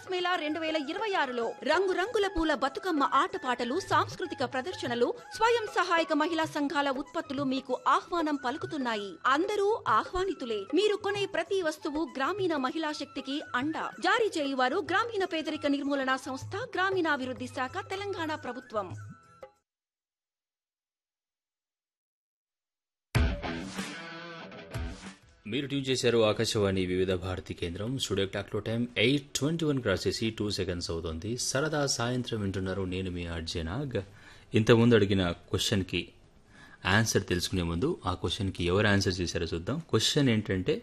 సరస్ మేళా రెండు వేల ఇరవై ఆరులో రంగురంగుల పూల బతుకమ్మ ఆటపాటలు సాంస్కృతిక ప్రదర్శనలు స్వయం సహాయక మహిళా సంఘాల ఉత్పత్తులు మీకు ఆహ్వానం పలుకుతున్నాయి అందరూ ఆహ్వానితులే మీరు కొనే ప్రతి వస్తువు గ్రామీణ మహిళా శక్తికి అండ జారీ చేయువారు గ్రామీణ పేదరిక నిర్మూలన సంస్థ గ్రామీణాభివృద్ధి శాఖ తెలంగాణ ప్రభుత్వం మీరు ట్యూన్ చేశారు ఆకాశవాణి వివిధ భారతి కేంద్రం స్టూడియో క్లాక్లో time eight twenty one cross చేసి టూ సెకండ్స్ అవుతుంది సరదా సాయంత్రం వింటున్నారు నేను మీ ఆర్జేనాగ్ ఇంతకుముందు అడిగిన క్వశ్చన్కి ఆన్సర్ తెలుసుకునే ముందు ఆ క్వశ్చన్కి ఎవరు ఆన్సర్ చేశారో చూద్దాం క్వశ్చన్ ఏంటంటే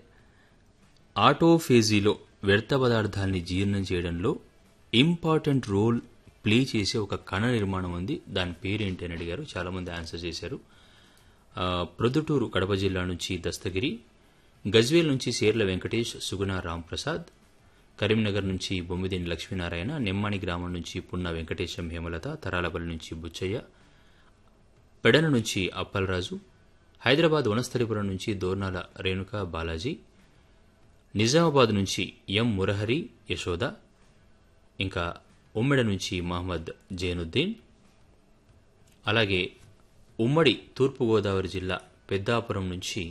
ఆటోఫేజీలో వ్యర్థ పదార్థాల్ని జీర్ణం చేయడంలో ఇంపార్టెంట్ రోల్ ప్లే చేసే ఒక కణ నిర్మాణం ఉంది దాని పేరేంటి అని అడిగారు చాలామంది ఆన్సర్ చేశారు ఆ, ప్రొద్దుటూరు కడప జిల్లా నుంచి దస్తగిరి గజ్వేల్ నుంచి సేర్ల వెంకటేష్ సుగుణ రాంప్రసాద్ కరీంనగర్ నుంచి బొమ్మిదిని లక్ష్మీనారాయణ నెమ్మాని గ్రామం నుంచి పున్న వెంకటేశం హేమలత తరాలపల్లి నుంచి బుచ్చయ్య పెడన నుంచి అప్పలరాజు హైదరాబాద్ వనస్థలిపురం నుంచి దోర్నాల రేణుక బాలాజీ నిజామాబాద్ నుంచి ఎం మురహరి యశోద ఇంకా ఉమ్మెడ నుంచి మహమ్మద్ జైనుద్దీన్ అలాగే ఉమ్మడి తూర్పుగోదావరి జిల్లా పెద్దాపురం నుంచి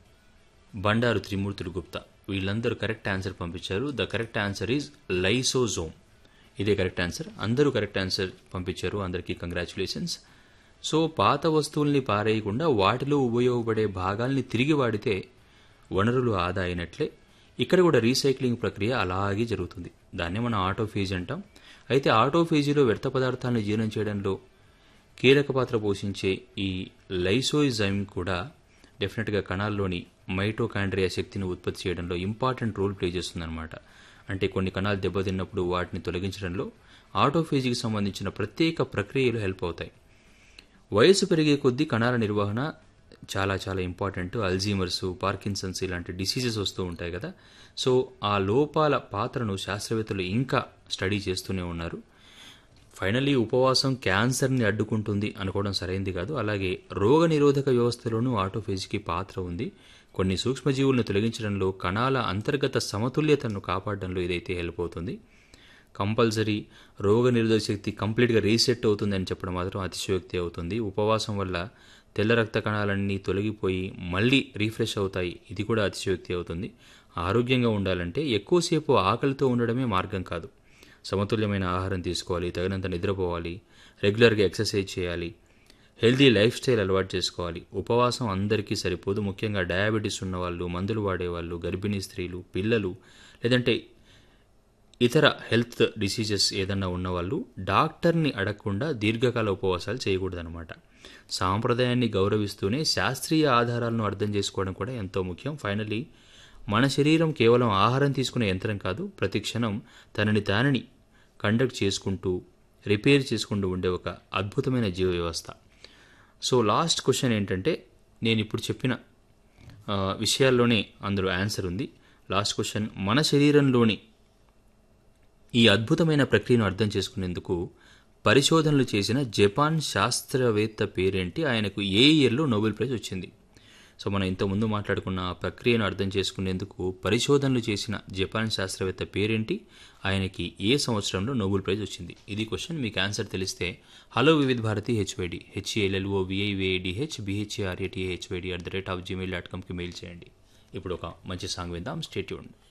బండారు త్రిమూర్తులు గుప్తా వీళ్ళందరూ కరెక్ట్ ఆన్సర్ పంపించారు the correct answer is lysosome ఇదే కరెక్ట్ ఆన్సర్ అందరూ కరెక్ట్ ఆన్సర్ పంపించారు అందరికీ కంగ్రాచులేషన్స్ సో పాత వస్తువుల్ని పారేయకుండా వాటిలో ఉపయోగపడే భాగాల్ని తిరిగి వాడితే వనరులు ఆదా అయినట్లే ఇక్కడ కూడా రీసైక్లింగ్ ప్రక్రియ అలాగే జరుగుతుంది దాన్నే మనం ఆటోఫేజ్ అంటాం అయితే ఆటోఫేజీలో వ్యర్థ పదార్థాలను జీర్ణం చేయడంలో కీలక పాత్ర పోషించే ఈ లైసోయిజైమ్ కూడా డెఫినెట్గా కణాల్లోని మైటోకాండ్రియా శక్తిని ఉత్పత్తి చేయడంలో ఇంపార్టెంట్ రోల్ ప్లే చేస్తుందన్నమాట అంటే కొన్ని కణాలు దెబ్బతిన్నప్పుడు వాటిని తొలగించడంలో ఆటోఫేజీకి సంబంధించిన ప్రత్యేక ప్రక్రియలు హెల్ప్ అవుతాయి వయసు పెరిగే కొద్దీ కణాల నిర్వహణ చాలా చాలా ఇంపార్టెంట్ అల్జీమర్స్ పార్కిన్సన్స్ ఇలాంటి డిసీజెస్ వస్తూ ఉంటాయి కదా సో ఆ లోపాల పాత్రను శాస్త్రవేత్తలు ఇంకా స్టడీ చేస్తూనే ఉన్నారు ఫైనలీ ఉపవాసం క్యాన్సర్ని అడ్డుకుంటుంది అనుకోవడం సరైంది కాదు అలాగే రోగ నిరోధక వ్యవస్థలోనూ ఆటోఫేజ్కి పాత్ర ఉంది కొన్ని సూక్ష్మజీవులను తొలగించడంలో కణాల అంతర్గత సమతుల్యతను కాపాడడంలో ఇదైతే హెల్ప్ అవుతుంది కంపల్సరీ రోగ నిరోధక శక్తి కంప్లీట్గా రీసెట్ అవుతుంది అని చెప్పడం మాత్రం అతిశయోక్తి అవుతుంది ఉపవాసం వల్ల తెల్ల రక్త కణాలన్నీ తొలగిపోయి మళ్ళీ రీఫ్రెష్ అవుతాయి ఇది కూడా అతిశయోక్తి అవుతుంది ఆరోగ్యంగా ఉండాలంటే ఎక్కువసేపు ఆకలితో ఉండడమే మార్గం కాదు సమతుల్యమైన ఆహారం తీసుకోవాలి తగినంత నిద్రపోవాలి రెగ్యులర్గా ఎక్సర్సైజ్ చేయాలి హెల్దీ లైఫ్ స్టైల్ అలవాటు చేసుకోవాలి ఉపవాసం అందరికీ సరిపోదు ముఖ్యంగా డయాబెటీస్ ఉన్నవాళ్ళు మందులు వాడేవాళ్ళు గర్భిణీ స్త్రీలు పిల్లలు లేదంటే ఇతర హెల్త్ డిసీజెస్ ఏదన్నా ఉన్నవాళ్ళు డాక్టర్ని అడగకుండా దీర్ఘకాల ఉపవాసాలు చేయకూడదనమాట సాంప్రదాయాన్ని గౌరవిస్తూనే శాస్త్రీయ ఆధారాలను అర్థం చేసుకోవడం కూడా ఎంతో ముఖ్యం ఫైనలీ మన శరీరం కేవలం ఆహారం తీసుకునే యంత్రం కాదు ప్రతి క్షణం తనని తానని కండక్ట్ చేసుకుంటూ రిపేర్ చేసుకుంటూ ఉండే ఒక అద్భుతమైన జీవ వ్యవస్థ సో లాస్ట్ క్వశ్చన్ ఏంటంటే నేను ఇప్పుడు చెప్పిన ఆ, విషయాల్లోనే అందులో ఆన్సర్ ఉంది లాస్ట్ క్వశ్చన్ మన శరీరంలోని ఈ అద్భుతమైన ప్రక్రియను అర్థం చేసుకునేందుకు పరిశోధనలు చేసిన జపాన్ శాస్త్రవేత్త పేరేంటి ఆయనకు ఏ ఇయర్లో నోబెల్ ప్రైజ్ వచ్చింది సో మనం ఇంతకుముందు మాట్లాడుకున్న ఆ ప్రక్రియను అర్థం చేసుకునేందుకు పరిశోధనలు చేసిన జపాన్ శాస్త్రవేత్త పేరేంటి ఆయనకి ఏ సంవత్సరంలో నోబెల్ ప్రైజ్ వచ్చింది ఇది క్వశ్చన్ మీకు ఆన్సర్ తెలిస్తే హలో వివిధ Bharati HYD హెచ్ఏఎల్ఎల్ఓ విఐవిఐడిహెచ్ బిహెచ్ఏఆర్ఏటిహెచ్వైడి at the rate of Gmail dot కామ్కి mail చేయండి ఇప్పుడు ఒక మంచి సాంగ్ విందాం స్టేట్యూన్